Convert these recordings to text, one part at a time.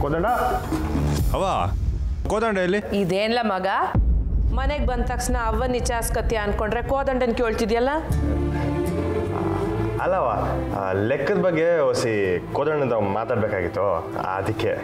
ಕೋದಂಡ ಅವ ಕೋದಂಡ ಎಲ್ಲಿ ಇದೇನ್ಲ ಮಗ ಮನೆಗೆ ಬಂದ ತಕ್ಷಣ ಅವ್ವ ನಿಚಾಸ್ಕತಿ ಅನ್ಕೊಂಡ್ರೆ ಕೋದಂಡನ್ ಕೇಳ್ತಿದ್ಯಲ್ಲ ಅಲ್ಲವ ಆ, ಲೆಕ್ಕದ ಬಗ್ಗೆ ಹೊಸಿ ಕೋದಂಡ ಮಾತಾಡ್ಬೇಕಾಗಿತ್ತು ಅದಕ್ಕೆ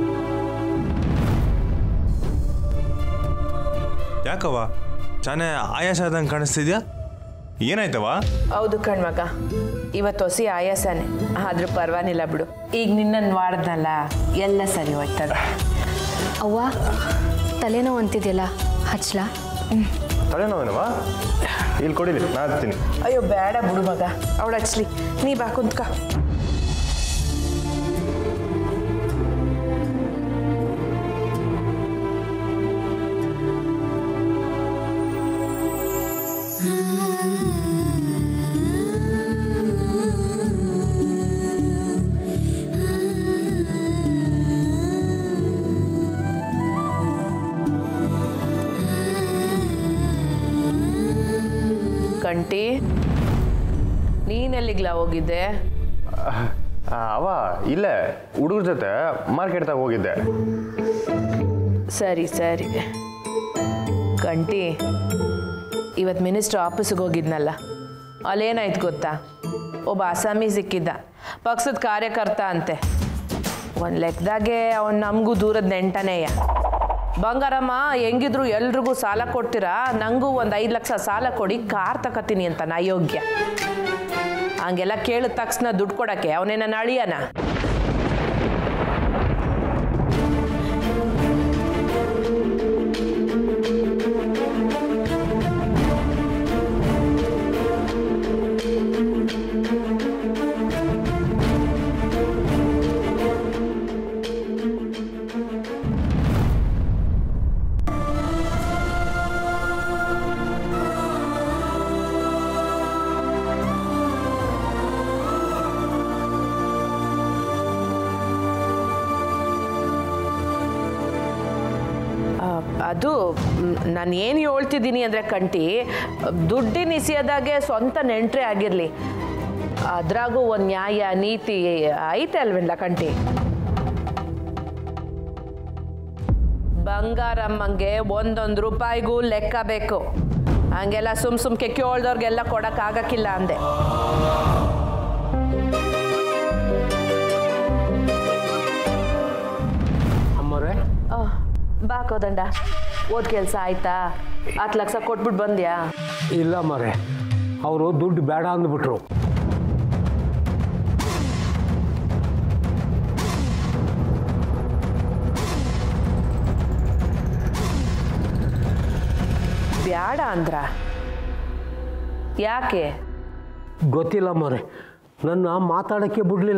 ಯಾಕವ್ವ ಚಾನೆ ಆಯಾಸ ಆದಂಗೆ ಕಾಣಿಸ್ತಿದ್ಯಾ ಏನಾಯ್ತವ ಹೌದು ಕಣ್ಮಗ ಇವತ್ತು ಹೊಸಿ ಆಯಾಸನೆ ಆದ್ರೂ ಪರವಾಗಿಲ್ಲ ಬಿಡು ಈಗ ನಿನ್ನನ್ನು ಮಾಡ್ದಲ್ಲ ಎಲ್ಲ ಸರಿ ಹೋಯ್ತದ ಅವ್ವ ತಲೆನೋವು ಅಂತಿದ್ಯಲ್ಲ ಹಚ್ಲಾ ತಲೆನೋವೇನವ ಇಲ್ಲಿ ಕೊಡಿಲಿ ನಾ ಹತ್ತೀನಿ ಅಯ್ಯೋ ಬೇಡ ಬಿಡು ಮಗ ಅವಳು ಹಚ್ಲಿ ನೀ ಬಾ ಕುಂತ್ಕ ಕಂಟಿ ನೀನೆಲ್ಲಿಗ್ಲ ಹೋಗಿದ್ದೆ ಆ, ಅವ ಇಲ್ಲೇ ಹುಡುಗರ ಜೊತೆ ಮಾರ್ಕೆಟ್ದಾಗ ಹೋಗಿದ್ದೆ ಸರಿ ಸರಿ ಕಂಟಿ ಇವತ್ತು ಮಿನಿಸ್ಟ್ರ್ ಆಫೀಸಿಗೆ ಹೋಗಿದ್ನಲ್ಲ ಅಲ್ಲೇನಾಯ್ತು ಗೊತ್ತಾ ಒಬ್ಬ ಅಸಾಮಿ ಸಿಕ್ಕಿದ್ದ ಪಕ್ಷದ ಕಾರ್ಯಕರ್ತ ಅಂತೆ ಒಂದು ಲೆಕ್ಕದಾಗೆ ಅವನು ನಮಗೂ ದೂರದ ನೆಂಟನೇಯ ಬಂಗಾರಮ್ಮ ಹೆಂಗಿದ್ರು ಎಲ್ರಿಗೂ ಸಾಲ ಕೊಡ್ತೀರಾ ನನಗೂ ಒಂದು ಐದು ಲಕ್ಷ ಸಾಲ ಕೊಡಿ ಕಾರ್ ತಕತೀನಿ ಅಂತ ನಾ ಯೋಗ್ಯ ಹಂಗೆಲ್ಲ ಕೇಳಿದ ತಕ್ಷಣ ದುಡ್ಡು ಕೊಡಕ್ಕೆ ಅವನೇನ ಅಳಿಯನ ಆ, ಅದು ನಾನು ಏನು ಹೇಳ್ತಿದ್ದೀನಿ ಅಂದರೆ ಕಂಟಿ ದುಡ್ಡಿನ ಇಸಿಯದಾಗೆ ಸ್ವಂತ ನೆಂಟ್ರೆ ಆಗಿರಲಿ ಅದ್ರಾಗೂ ಒಂದು ನ್ಯಾಯ ನೀತಿ ಐತೆ ಅಲ್ವೇನ್ಲ ಕಂಟಿ ಬಂಗಾರಮ್ಮಂಗೆ ಒಂದೊಂದು ರೂಪಾಯಿಗೂ ಲೆಕ್ಕ ಬೇಕು ಹಂಗೆಲ್ಲ ಸುಮ್ ಸುಮ್ಕೆ ಕೇಳ್ದವ್ರಿಗೆಲ್ಲ ಕೊಡೋಕ್ಕಾಗಕ್ಕಿಲ್ಲ ಅಂದೆ ಅಮ್ಮರೇ ಆ, ಬಾ ಕೋದಂಡ ಓದ್ ಕೆಲಸ ಆಯ್ತಾ ಹತ್ತು ಲಕ್ಷ ಕೊಟ್ಬಿಟ್ಟು ಬಂದ್ಯಾ ಇಲ್ಲ ಮರೆ ಅವರು ದುಡ್ಡು ಬೇಡ ಅಂದ್ಬಿಟ್ರು ಬ್ಯಾಡ ಅಂದ್ರ ಯಾಕೆ ಗೊತ್ತಿಲ್ಲ ಮರೆ ನನ್ನ ಮಾತಾಡೋಕ್ಕೆ ಬಿಡಲಿಲ್ಲ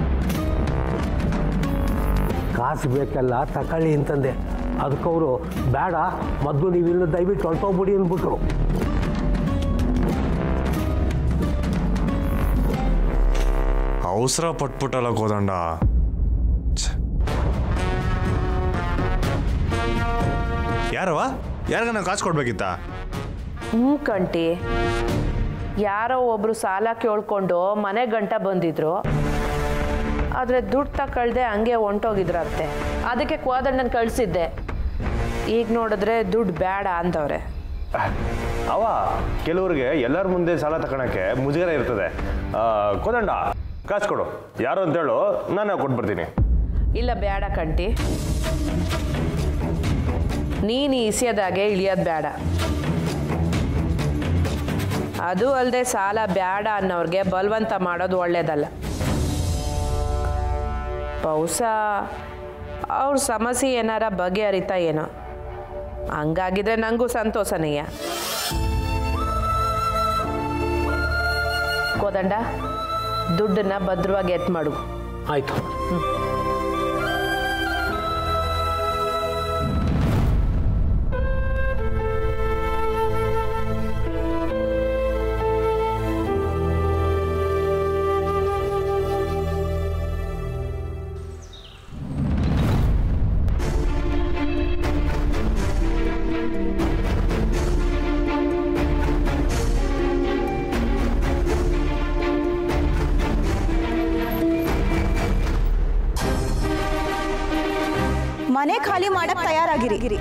ಕಾಸು ಬೇಕಲ್ಲ ತಕೊಳ್ಳಿ ಅಂತಂದೆ ಅದಕ್ಕವರು ಬೇಡ ಮೊದಲು ನೀವು ಇನ್ನು ದಯವಿಟ್ಟು ಹೊರಟೋಗ್ಬಿಡಿ ಅಂದ್ಬಿಟ್ರು ಅವಸರ ಪಟ್ಬಿಟ್ಟಲ್ಲ ಕೋದಂಡ ಛೆ. ಯಾರವ ಯಾರಿಗ ನಾವು ಕಾಸು ಕೊಡ್ಬೇಕಿತ್ತ ಹ್ಞೂ ಕಂಟಿ ಯಾರೋ ಒಬ್ರು ಸಾಲ ಕೇಳ್ಕೊಂಡು ಮನೆ ಗಂಟ ಬಂದಿದ್ರು ಆದರೆ ದುಡ್ಡು ತಗೊಳ್ದೆ ಹಂಗೆ ಹೊಂಟೋಗಿದ್ರಂತೆ ಅದಕ್ಕೆ ಕೋದಂಡನ ಕಳಿಸಿದ್ದೆ ಈಗ ನೋಡಿದ್ರೆ ದುಡ್ಡು ಬೇಡ ಅಂತವ್ರೆ ಅವ ಕೆಲವ್ರಿಗೆ ಎಲ್ಲರ ಮುಂದೆ ಸಾಲ ತಗೊಳಕ್ಕೆ ಮುಜುಗರ ಇರ್ತದೆ ಆ, ಕೋದಂಡ ಕಾಸು ಕೊಡು ಯಾರು ಅಂತೇಳು ನಾನು ಕೊಟ್ಬಿಡ್ತೀನಿ ಇಲ್ಲ ಬೇಡ ಕಂಟಿ ನೀನು ಇಸಿಯದಾಗೆ ಇಳಿಯೋದು ಬೇಡ ಅದು ಅಲ್ಲದೆ ಸಾಲ ಬೇಡ ಅನ್ನೋರ್ಗೆ ಬಲವಂತ ಮಾಡೋದು ಒಳ್ಳೇದಲ್ಲ ಬಹುಶ ಅವ್ರ ಸಮಸ್ಯೆ ಏನಾರ ಬಗೆಹರಿತಾ ಏನೋ ಹಂಗಾಗಿದ್ರೆ ನನಗೂ ಸಂತೋಷನೀಯ ಕೋದಂಡ ದುಡ್ಡನ್ನ ಭದ್ರವಾಗಿ ಎತ್ ಮಾಡು ಆಯಿತು ಮನೆ ಖಾಲಿ ಮಾಡಕ್ ತಯಾರಾಗಿರಿ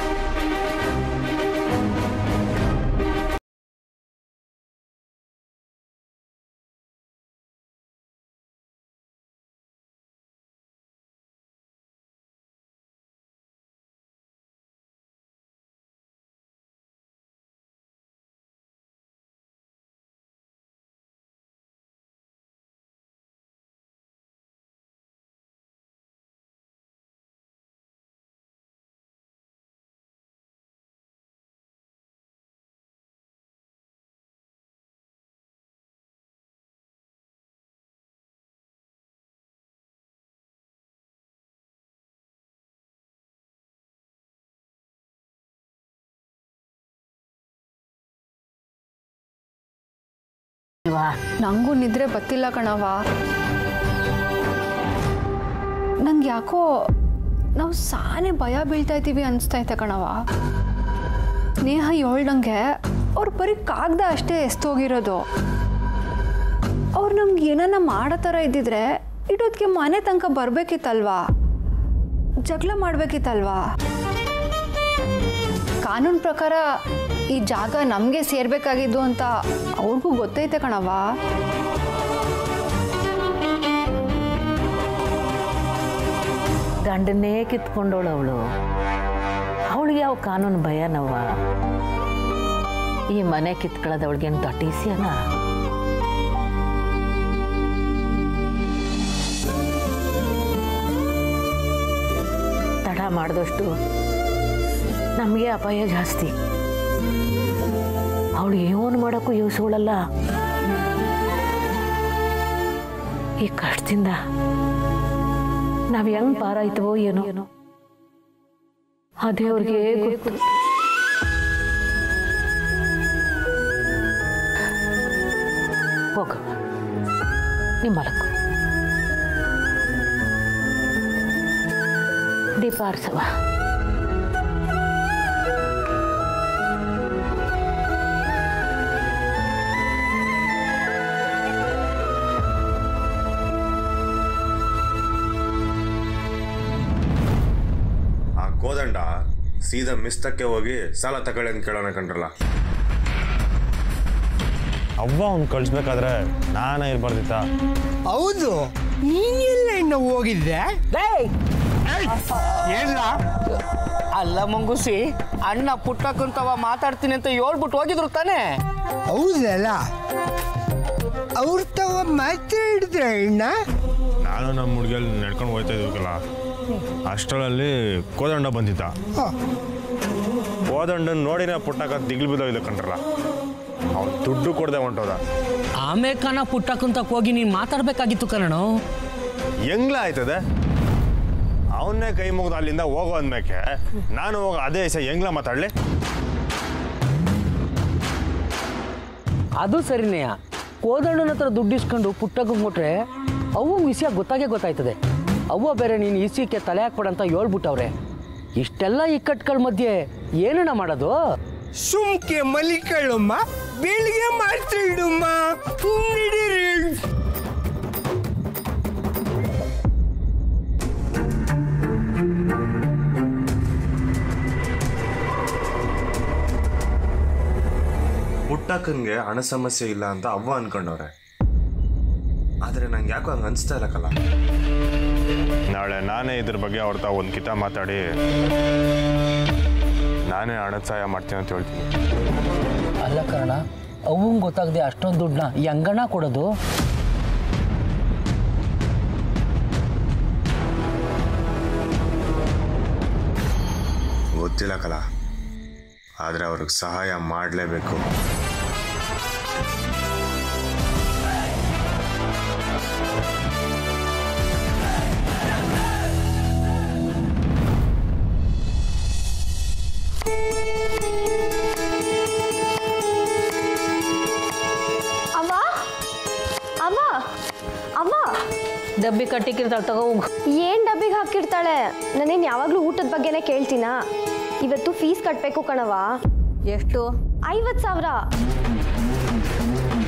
ನಂಗೂ ನಿದ್ರೆ ಬತ್ತಿಲ್ಲ ಕಣವ ನಂಗೆ ಯಾಕೋ ನಾವು ಸಾನೆ ಭಯ ಬೀಳ್ತಾ ಇದ್ದೀವಿ ಅನಿಸ್ತೈತೆ ಕಣವ ಸ್ನೇಹ ಹೇಳ್ದಂಗೆ ಅವ್ರು ಬರೀ ಕಾಗ್ದ ಅಷ್ಟೇ ಎಸ್ತೋಗಿರೋದು ಅವ್ರು ನಮ್ಗೆ ಏನನ್ನ ಮಾಡೋ ಥರ ಇದ್ದಿದ್ರೆ ಇಡೋದಕ್ಕೆ ಮನೆ ತನಕ ಬರಬೇಕಿತ್ತಲ್ವಾ ಜಗಳ ಮಾಡಬೇಕಿತ್ತಲ್ವಾ ಕಾನೂನು ಪ್ರಕಾರ ಈ ಜಾಗ ನಮಗೆ ಸೇರ್ಬೇಕಾಗಿದ್ದು ಅಂತ ಅವ್ರಿಗೂ ಗೊತ್ತೈತೆ ಕಣವ ಗಂಡನ್ನೇ ಕಿತ್ಕೊಂಡವಳು ಅವಳು ಅವಳಿಗೆ ಯಾವ ಕಾನೂನು ಭಯನವ್ವ ಈ ಮನೆ ಕಿತ್ಕೊಳ್ಳೋದು ಅವಳಿಗೇನು ದೊಡ್ಡ ಈಸಿಯನ ತಡ ಮಾಡಿದಷ್ಟು ನಮಗೆ ಅಪಾಯ ಜಾಸ್ತಿ ಅವಳು ಏನು ಮಾಡೋಕ್ಕೂ ಯೋಸಿಗಳಲ್ಲ ಈ ಕಷ್ಟದಿಂದ ನಾವು ಹೆಂಗ್ ಪಾರಾಯ್ತವೋ ಏನೋ ಏನೋ ಅದೇ ಅವ್ರಿಗೆ ಗೊತ್ತು ಹೋಗು ನಿಮ್ಮ ಮಲಕು ದೀಪ ಆರ್ಸವ ಆ ಕೋದಂಡ ಸೀದಾ ಮಿಸ್ತಕ್ಕೆ ಹೋಗಿ ಸಾಲ ತಗೊಳ್ಳಿ ಅಂತ ಕೇಳೋಣ ಕಂಡ್ರಲ್ಲ ಅವ್ವ ಅವ್ನು ಕಳಿಸ್ಬೇಕಾದ್ರೆ ನಾನೇ ಇರ್ಬಾರ್ದಿತ್ತ ಹೌದು ನೀನೆಲ್ಲ ಇನ್ನು ಹೋಗಿದ್ದೆ ಏನ್ಲ ಅಲ್ಲ ಮಂಗುಸಿ ಅಣ್ಣ ಪುಟ್ಟಕ್ಕಂತವ ಮಾತಾಡ್ತೀನಿ ಅಂತ ಹೇಳ್ಬಿಟ್ಟು ಹೋಗಿದ್ರು ತಾನೇ ಹೌದಲ್ಲ ಅವ್ರ ತವ ಮಾತಾಡಿದ್ರೆ ಅಣ್ಣ ನಾನು ನಮ್ಮ ಹುಡುಗಿಯಲ್ಲಿ ನಡ್ಕೊಂಡು ಹೋಗ್ತಾ ಇದ್ವಲ್ಲ ಅಷ್ಟರಲ್ಲಿ ಕೋದಂಡ ಬಂದಿದ್ದ ಕೋದಂಡನ್ ನೋಡಿನ ಪುಟ್ಟಕ್ಕ ದಿಗ್ಲು ಬಿದ್ದೋಗಿದ್ದ ಕಂಡ್ರಲ್ಲ ಅವ್ನು ದುಡ್ಡು ಕೊಡದೆ ಹೊಂಟೋದ ಆಮೇಲೆ ಕಣ ಪುಟ್ಟಕ್ಕಂತಕ್ ಹೋಗಿ ನೀನ್ ಮಾತಾಡ್ಬೇಕಾಗಿತ್ತು ಕಣೋ ಹೆಂಗ್ಲ ಆಯ್ತದೆ ಅವನ್ನೇ ಕೈ ಮುಗ್ದು ಅಲ್ಲಿಂದ ಹೋಗೋ ಅಂದ್ಮೇಕೆ ನಾನು ಹೋಗ ಅದೇ ಸ ಹೆಂಗ್ಲ ಮಾತಾಡ್ಲಿ ಅದು ಸರಿನೇ ಕೋದಣ್ಣನ ಹತ್ರ ದುಡ್ಡು ಇಸ್ಕೊಂಡು ಪುಟ್ಟಕ್ಕೆ ಕೊಟ್ರೆ ಅವು ವಿಷಯ ಗೊತ್ತಾಗೇ ಗೊತ್ತಾಯ್ತದೆ ಅವ್ವ ಬೇರೆ ನೀನು ಇಸಿಕೆ ತಲೆ ಹಾಕ್ಬೇಡ ಅಂತ ಹೇಳ್ಬಿಟ್ಟವ್ರೆ ಇಷ್ಟೆಲ್ಲ ಇಕ್ಕಟ್ಗಳ ಮಧ್ಯೆ ಏನಣ್ಣ ಮಾಡೋದು ಸುಮ್ಕೆ ಮಲಿಕಳಮ್ಮ ಬೆಳಿಗ್ಗೆ ಮಾಡ್ತಿಡಮ್ಮ ನಡೀರಿ ಪುಟ್ಟಕ್ಕನ್ಗೆ ಹಣ ಸಮಸ್ಯೆ ಇಲ್ಲ ಅಂತ ಅವ್ವ ಅನ್ಕೊಂಡವ್ರೆ ಆದ್ರೆ ನಂಗೆ ಯಾಕೋ ಹಂಗೆ ಅನಿಸ್ತಾ ಇಲ್ಲ ಕಲ ನಾಳೆ ನಾನೇ ಇದ್ರ ಬಗ್ಗೆ ಅವ್ರ ತಾವು ಒಂದು ಕಿತ ಮಾತಾಡಿ ನಾನೇ ಹಣದ ಸಹಾಯ ಮಾಡ್ತೀನಿ ಅಂತ ಹೇಳ್ತೀನಿ ಅಲ್ಲ ಕಾರಣ ಅವಂಗೆ ಗೊತ್ತಾಗದೆ ಅಷ್ಟೊಂದು ದುಡ್ಡನ್ನ ಹೆಂಗಣ ಕೊಡೋದು ಗೊತ್ತಿಲ್ಲ ಕಲ ಆದರೆ ಅವ್ರಿಗೆ ಸಹಾಯ ಮಾಡಲೇಬೇಕು ಅವ ಅವ ಅವ ಡಬ್ಬಿ ಕಟ್ಟಿಕ್ಕಿರ್ತಾಳೆ ತಗೋ ಹೋಗು ಏನ್ ಡಬ್ಬಿಗೆ ಹಾಕಿರ್ತಾಳೆ ನಾನೇನು ಯಾವಾಗಲೂ ಊಟದ ಬಗ್ಗೆನೇ ಕೇಳ್ತೀನಾ ಇವತ್ತು ಫೀಸ್ ಕಟ್ಟಬೇಕು ಕಣವ ಎಷ್ಟು ಐವತ್ತು ಸಾವಿರ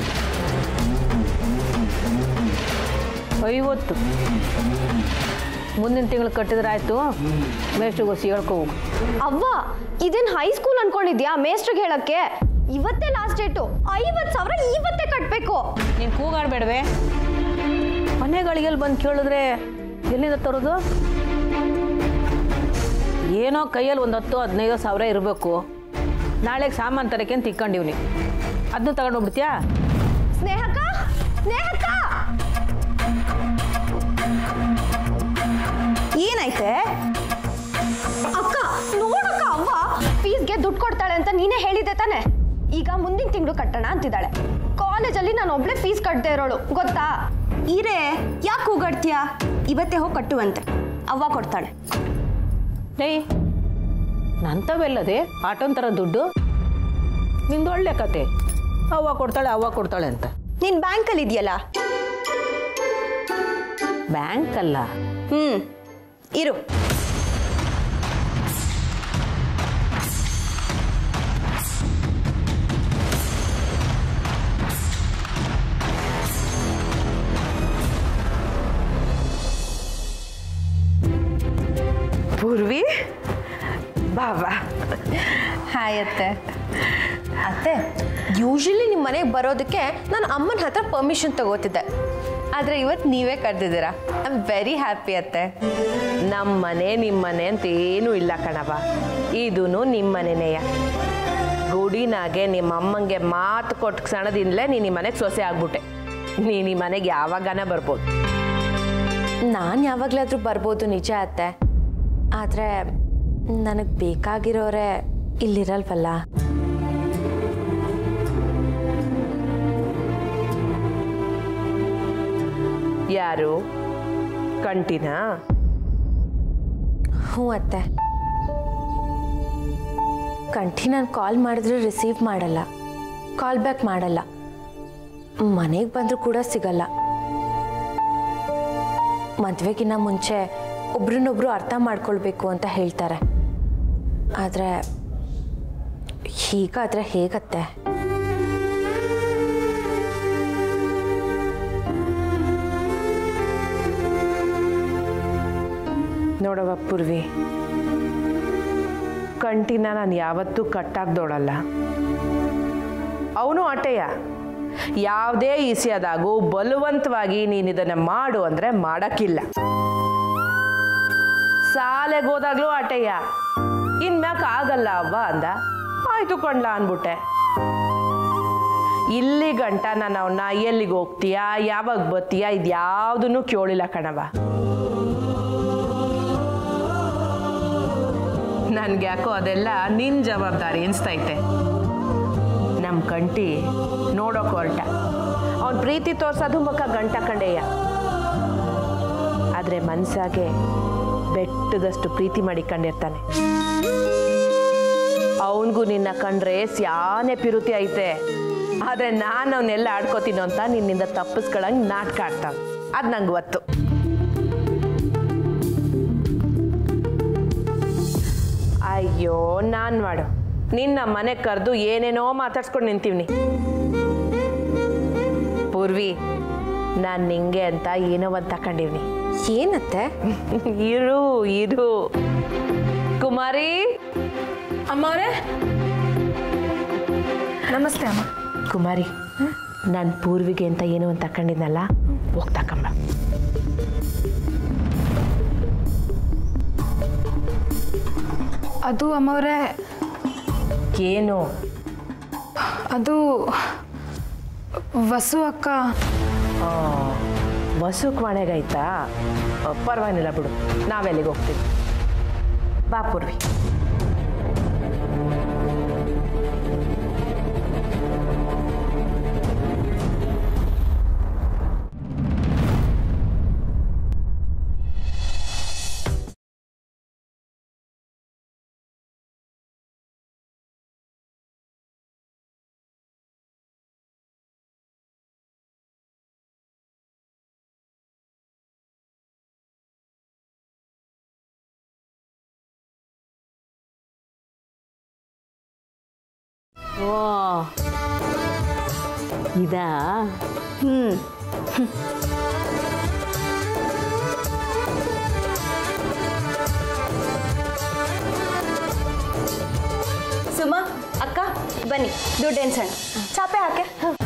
ಐವತ್ತು ಮುಂದಿನ ತಿಂಗಳು ಕಟ್ಟಿದ್ರೆ ಆಯ್ತು ಮೇಷ್ಟ್ರಿಗೆ ಹೊಸಿ ಹೇಳ್ಕೊ ಹೋಗು ಅವ್ವ ಇದೇನ್ ಹೈಸ್ಕೂಲ್ ಅನ್ಕೊಂಡಿದ್ಯಾ ಮೇಸ್ಟ್ರಿಗೆ ಹೇಳಕ್ಕೆ ಇವತ್ತೇ ಲಾಸ್ಟ್ ಡೇಟು ಐವತ್ತು ಸಾವಿರ ಇವತ್ತೇ ಕಟ್ಟಬೇಕು ನೀನು ಕೂಗಾಡ್ಬೇಡವೆ ಮನೆಗಳಿಗೆಲ್ಲಿ ಬಂದು ಕೇಳಿದ್ರೆ ಎಲ್ಲಿಂದ ತರೋದು ಏನೋ ಕೈಯಲ್ಲಿ ಒಂದು ಹತ್ತು ಹದಿನೈದು ಸಾವಿರ ಇರಬೇಕು ನಾಳೆಗೆ ಸಾಮಾನು ತರಕ್ಕೆ ಅಂತ ಇಕ್ಕೊಂಡಿವ್ನಿ ಅದನ್ನ ತಗೊಂಡೋಗ್ಬಿಡ್ತೀಯಾ ಸ್ನೇಹಕ್ಕ ಸ್ನೇಹಕ್ಕ ಏನಾಯ್ತೆ ಅಕ್ಕ ನೋಡಕ್ಕ ಅವ್ವ ಫೀಸ್ಗೆ ದುಡ್ಡು ಕೊಡ್ತಾಳೆ ಅಂತ ನೀನೇ ಹೇಳಿದ್ದೆ ತಾನೆ ಈಗ ಮುಂದಿನ ತಿಂಗಳು ಕಟ್ಟೋಣ ಅಂತಿದ್ದಾಳೆ ಕಾಲೇಜಲ್ಲಿ ನಾನು ಒಬ್ಳೆ ಫೀಸ್ ಕಟ್ಟದೆ ಇರೋಳು ಗೊತ್ತಾ ಇರೇ ಯಾಕೆ ಕೂಗಾಡ್ತೀಯಾ ಇವತ್ತೇ ಹೋಗಿ ಕಟ್ಟುವಂತೆ ಅವ್ವ ಕೊಡ್ತಾಳೆ ಡೇ ನಂತವೆಲ್ಲದೆ ಆಟೋನ್ ಥರ ದುಡ್ಡು ನಿಂದು ಒಳ್ಳೆ ಕತೆ ಅವ್ವ ಕೊಡ್ತಾಳೆ ಅವ್ವ ಕೊಡ್ತಾಳೆ ಅಂತ ನೀನ್ ಬ್ಯಾಂಕಲ್ಲಿ ಇದೆಯಲ್ಲ ಬ್ಯಾಂಕ್ ಅಲ್ಲ ಹ್ಮ್ ಇರು ಪೂರ್ವಿ ಬಾಬಾ ಹಾಯ್ ಅತ್ತೆ ಅತ್ತೆ ಯೂಶಲಿ ನಿಮ್ಮ ಮನೆಗೆ ಬರೋದಕ್ಕೆ ನಾನು ಅಮ್ಮನ ಹತ್ರ ಪರ್ಮಿಷನ್ ತಗೋತಿದ್ದೆ ಆದರೆ ಇವತ್ತು ನೀವೇ ಕರೆದಿದ್ದೀರಾ ಐ ಆಮ್ ವೆರಿ ಹ್ಯಾಪಿ ಅತ್ತೆ ನಮ್ಮ ಮನೆ ನಿಮ್ಮ ಮನೆ ಅಂತ ಏನೂ ಇಲ್ಲ ಕಣವ ಇದೂ ನಿಮ್ಮ ಮನೆನೆಯ ಗುಡಿನಾಗೆ ನಿಮ್ಮ ಅಮ್ಮಂಗೆ ಮಾತು ಕೊಟ್ಟು ಕ್ಷಣದಿಂದಲೇ ನೀನು ಈ ಮನೆಗೆ ಸೊಸೆ ಆಗ್ಬಿಟ್ಟೆ ನೀನು ಈ ಮನೆಗೆ ಯಾವಾಗನ ಬರ್ಬೋದು ನಾನು ಯಾವಾಗಲಾದರೂ ಬರ್ಬೋದು ನಿಜ ಅತ್ತೆ ಆದರೆ ನನಗೆ ಬೇಕಾಗಿರೋರೆ ಇಲ್ಲಿರಲ್ವಲ್ಲ ಯಾರು ಕಂಟಿನಾ ಹ್ಞೂ ಅತ್ತೆ ಕಂಠಿ ನಾನು ಕಾಲ್ ಮಾಡಿದ್ರೆ ರಿಸೀವ್ ಮಾಡಲ್ಲ ಕಾಲ್ ಬ್ಯಾಕ್ ಮಾಡಲ್ಲ ಮನೆಗೆ ಬಂದರೂ ಕೂಡ ಸಿಗಲ್ಲ ಮದುವೆಗಿನ್ನ ಮುಂಚೆ ಒಬ್ರನ್ನೊಬ್ರು ಅರ್ಥ ಮಾಡ್ಕೊಳ್ಬೇಕು ಅಂತ ಹೇಳ್ತಾರೆ ಆದರೆ ಹೀಗಾದರೆ ಹೇಗತ್ತೆ ನೋಡವ ಪೂರ್ವಿ ಕಂಟಿನ ನಾನು ಯಾವತ್ತೂ ಕಟ್ಟಾಕ್ದೋಳಲ್ಲ ಅವನು ಆಟೆಯ ಯಾವುದೇ ಈಸಿಯಾದಾಗೂ ಬಲವಂತವಾಗಿ ನೀನು ಇದನ್ನು ಮಾಡು ಅಂದರೆ ಮಾಡೋಕ್ಕಿಲ್ಲ ಶಾಲೆಗೆ ಹೋದಾಗ್ಲೂ ಆಟೆಯ ಇನ್ಮ್ಯಾಕ ಆಗಲ್ಲ ಅವ್ವ ಅಂದ ಆಯ್ತು ಕೊಂಡ್ಲ ಅಂದ್ಬಿಟ್ಟೆ ಇಲ್ಲಿ ಗಂಟ ನಾನು ಅವನ್ನ ಎಲ್ಲಿಗೆ ಹೋಗ್ತೀಯಾ ಯಾವಾಗ ಬತ್ತೀಯಾ ಇದು ಯಾವುದನ್ನು ಕೇಳಿಲ್ಲ ಕಣವ ನನ್ಗೆ ಯಾಕೋ ಅದೆಲ್ಲ ನಿನ್ ಜವಾಬ್ದಾರಿ ಅನಿಸ್ತೈತೆ ನಮ್ಮ ಕಂಟಿ ನೋಡೋಕೆ ಹೊರಟ ಅವನ ಪ್ರೀತಿ ತೋರ್ಸೋದು ಮುಖ ಗಂಟ ಕಂಡೆಯ ಆದರೆ ಮನ್ಸಾಗೆ ಬೆಟ್ಟದಷ್ಟು ಪ್ರೀತಿ ಮಾಡಿಕೊಂಡಿರ್ತಾನೆ ಅವನಿಗೂ ನಿನ್ನ ಕಂಡ್ರೆ ಸ್ಯಾನೆ ಪಿರುತಿ ಐತೆ ಆದರೆ ನಾನು ಅವನ್ನೆಲ್ಲ ಆಡ್ಕೋತೀನೋ ಅಂತ ನಿನ್ನಿಂದ ತಪ್ಪಿಸ್ಕೊಳಂಗೆ ನಾಟಕ ಆಡ್ತಾವೆ ಅದು ನಂಗೆ ಗೊತ್ತು ಅಯ್ಯೋ ನಾನು ಮಾಡು ನಿನ್ನ ಮನೆ ಕರೆದು ಏನೇನೋ ಮಾತಾಡ್ಸ್ಕೊಂಡು ನಿಂತೀವ್ನಿ ಪೂರ್ವಿ ನಾನು ನಿಂಗೆ ಅಂತ ಏನೋ ಒಂದು ತಕೊಂಡಿವ್ನಿ ಏನತ್ತೆ ಇರು ಇರು ಕುಮಾರಿ ಅಮ್ಮವ್ರೆ ನಮಸ್ತೆ ಅಮ್ಮ ಕುಮಾರಿ ನಾನು ಪೂರ್ವಿಗೆ ಅಂತ ಏನೋ ಒಂದು ತಕೊಂಡಿದ್ನಲ್ಲ ಹೋಗಿ ತಕೊಂಬ ಅದು ಅಮ್ಮವ್ರೆ ಏನು ಅದು ವಸು ಅಕ್ಕ ಆ, ವಸುಕ್ ಮನೆಗಾಯ್ತಾ ಆ, ಪರವಾಗಿಲ್ಲ ಬಿಡು ನಾವೆಲ್ಲಿಗೆ ಹೋಗ್ತೀವಿ ಬಾ ಪೂರ್ವಿ ಓ ಇದಾ ಬನ್ನಿ ದುಡ್ಡು ಎನ್ಸೋಣ ಚಾಪೆ ಹಾಕೆ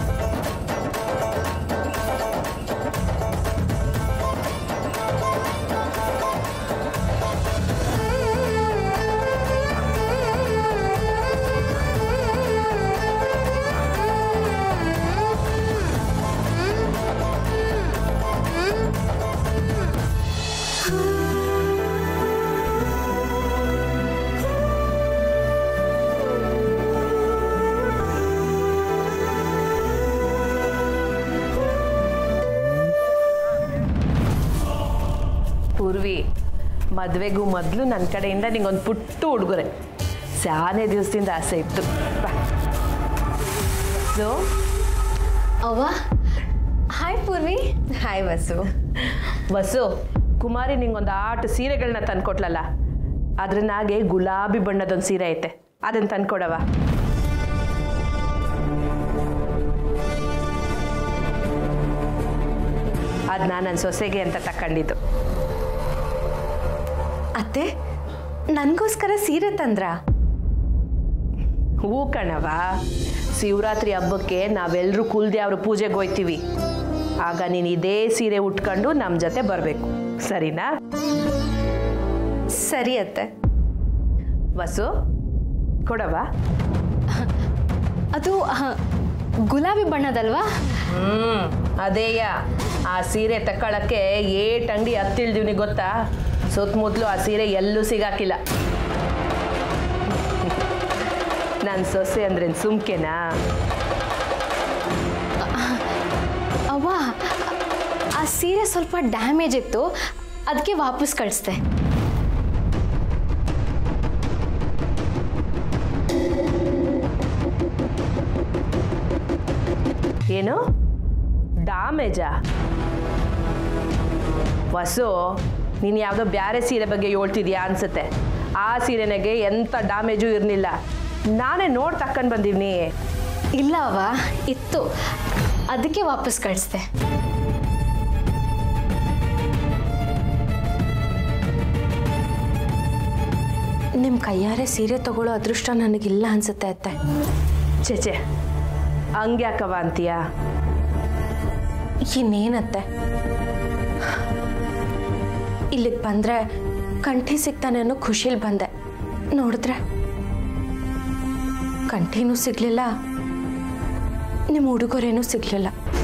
ಪೂರ್ವಿ ಮದುವೆಗೂ ಮೊದಲು ನನ್ನ ಕಡೆಯಿಂದ ನಿಂಗೊಂದು ಪುಟ್ಟು ಉಡುಗೊರೆ ಸಾನೇ ದಿವಸದಿಂದ ಆಸೆ ಇತ್ತು ಬಾ ಸೊ ಅವ್ವ ಹಾಯ್ ಪೂರ್ವಿ ಹಾಯ್ ವಸು ವಸು ಕುಮಾರಿ ನಿಂಗೊಂದು ಆಟ ಸೀರೆಗಳನ್ನ ತಂದ್ಕೊಟ್ಲಲ್ಲ ಅದ್ರನಾಗೆ ಗುಲಾಬಿ ಬಣ್ಣದೊಂದು ಸೀರೆ ಐತೆ ಅದನ್ನು ತಂದ್ಕೊಡವ ಅದನ್ನ ನನ್ನ ಸೊಸೆಗೆ ಅಂತ ತಕೊಂಡಿದ್ದು ಅತ್ತೆ ನನಗೋಸ್ಕರ ಸೀರೆ ತಂದ್ರ ಹೂ ಕಣವ ಶಿವರಾತ್ರಿ ಹಬ್ಬಕ್ಕೆ ನಾವೆಲ್ಲರೂ ಕುಲ್ದೇವ್ರ ಪೂಜೆಗೆ ಹೋಯ್ತೀವಿ ಆಗ ನೀನು ಇದೇ ಸೀರೆ ಉಟ್ಕೊಂಡು ನಮ್ಮ ಜೊತೆ ಬರಬೇಕು ಸರಿನಾ ಸರಿ ಅತ್ತೆ ವಸು ಕೊಡವ ಅದು ಆ, ಗುಲಾಬಿ ಬಣ್ಣದಲ್ವಾ ಹ್ಮ್ ಅದೇಯ ಆ ಸೀರೆ ತಕ್ಕೊಳ್ಳಕ್ಕೆ ಏಟ್ ಅಂಗಡಿ ಹತ್ತಿಳ್ದಿವ್ನಿ ಗೊತ್ತಾ ಸುತ್ತಮುತ್ತಲು ಆ ಸೀರೆ ಎಲ್ಲೂ ಸಿಗಾಕಿಲ್ಲ ನನ್ನ ಸೊಸೆ ಅಂದ್ರೆ ಸುಮ್ಕೆನಾ ಅವ್ವ ಆ ಸೀರೆ ಸ್ವಲ್ಪ ಡ್ಯಾಮೇಜ್ ಇತ್ತು ಅದಕ್ಕೆ ವಾಪಸ್ ಕಳಿಸ್ದೆ ಏನು ಡಾಮೇಜಾ ವಸು ನೀನು ಯಾವುದೋ ಬ್ಯಾರೆ ಸೀರೆ ಬಗ್ಗೆ ಹೇಳ್ತಿದ್ಯಾ ಅನ್ಸುತ್ತೆ ಆ ಸೀರೆನಾಗೆ ಎಂಥ ಡ್ಯಾಮೇಜು ಇರಲಿಲ್ಲ ನಾನೇ ನೋಡಿ ತಕ್ಕಂಡು ಬಂದೀನಿ ಇಲ್ಲ ಅವ್ವ ಇತ್ತು ಅದಕ್ಕೆ ವಾಪಸ್ ಕಳಿಸ್ದೆ ನಿಮ್ಮ ಕೈಯಾರೆ ಸೀರೆ ತಗೊಳ್ಳೋ ಅದೃಷ್ಟ ನನಗಿಲ್ಲ ಅನ್ಸುತ್ತೆ ಅತ್ತೆ ಚೇಚೆ ಹಂಗ್ಯಾಕವ ಅಂತೀಯಾ ಇನ್ನೇನತ್ತೆ ಇಲ್ಲಿಗೆ ಬಂದರೆ ಕಂಠಿ ಸಿಗ್ತಾನೆ ಅನ್ನೋ ಖುಷಿಲಿ ಬಂದೆ ನೋಡಿದ್ರೆ ಕಂಠಿನೂ ಸಿಗಲಿಲ್ಲ ನಿಮ್ಮ ಉಡುಗೊರೆನೂ ಸಿಗಲಿಲ್ಲ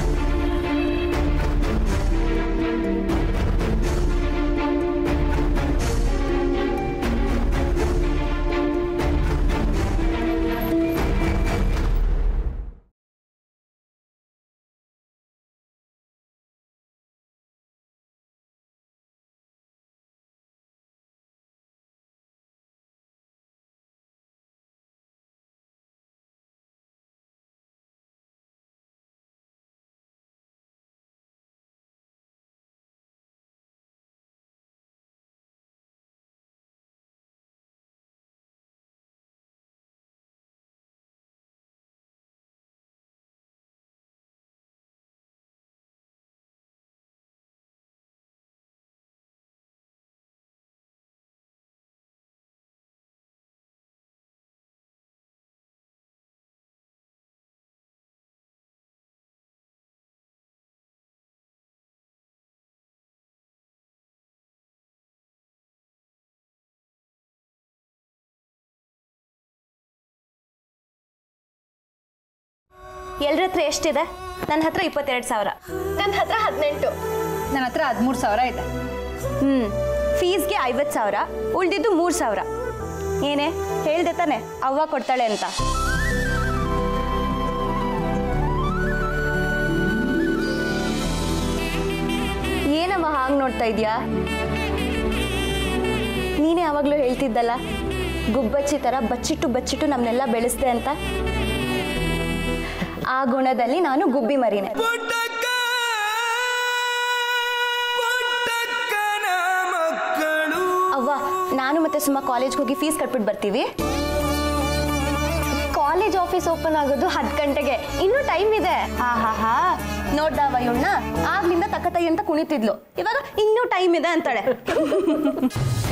ಎಲ್ಲರ ಹತ್ರ ಎಷ್ಟಿದೆ ನನ್ನ ಹತ್ರ ಇಪ್ಪತ್ತೆರಡು ಸಾವಿರ ನನ್ನ ಹತ್ರ ಹದಿನೆಂಟು ನನ್ನ ಹತ್ರ ಹದಿಮೂರು ಸಾವಿರ ಇದೆ ಹ್ಞೂ ಫೀಸ್ಗೆ ಐವತ್ತು ಸಾವಿರ ಉಳಿದಿದ್ದು ಮೂರು ಸಾವಿರ ಏನೇ ಹೇಳ್ದೆ ತಾನೆ ಅವ್ವ ಕೊಡ್ತಾಳೆ ಅಂತ ಏನಮ್ಮ ಹಾಗೆ ನೋಡ್ತಾ ಇದೀಯಾ ನೀನೇ ಯಾವಾಗಲೂ ಹೇಳ್ತಿದ್ದಲ್ಲ ಗುಬ್ಬಚ್ಚಿ ಥರ ಬಚ್ಚಿಟ್ಟು ಬಚ್ಚಿಟ್ಟು ನಮ್ಮನ್ನೆಲ್ಲ ಬೆಳೆಸ್ದೆ ಅಂತ ಆ ಗುಣದಲ್ಲಿ ನಾನು ಗುಬ್ಬಿ ಮರಿನೆ ಅವ್ವ ನಾನು ಮತ್ತೆ ಸುಮ್ಮ ಕಾಲೇಜ್ಗೆ ಹೋಗಿ ಫೀಸ್ ಕಟ್ಬಿಟ್ಟು ಬರ್ತೀವಿ ಕಾಲೇಜ್ ಆಫೀಸ್ ಓಪನ್ ಆಗೋದು ಹತ್ತು ಗಂಟೆಗೆ ಇನ್ನೂ ಟೈಮ್ ಇದೆ ಆಹಾಹಾ ನೋಡ್ದವ ಇವನ್ನ ಆಗ್ಲಿಂದ ತಕ್ಕತೈ ಅಂತ ಕುಣಿತಿದ್ಲು ಇವಾಗ ಇನ್ನೂ ಟೈಮ್ ಇದೆ ಅಂತಾಳೆ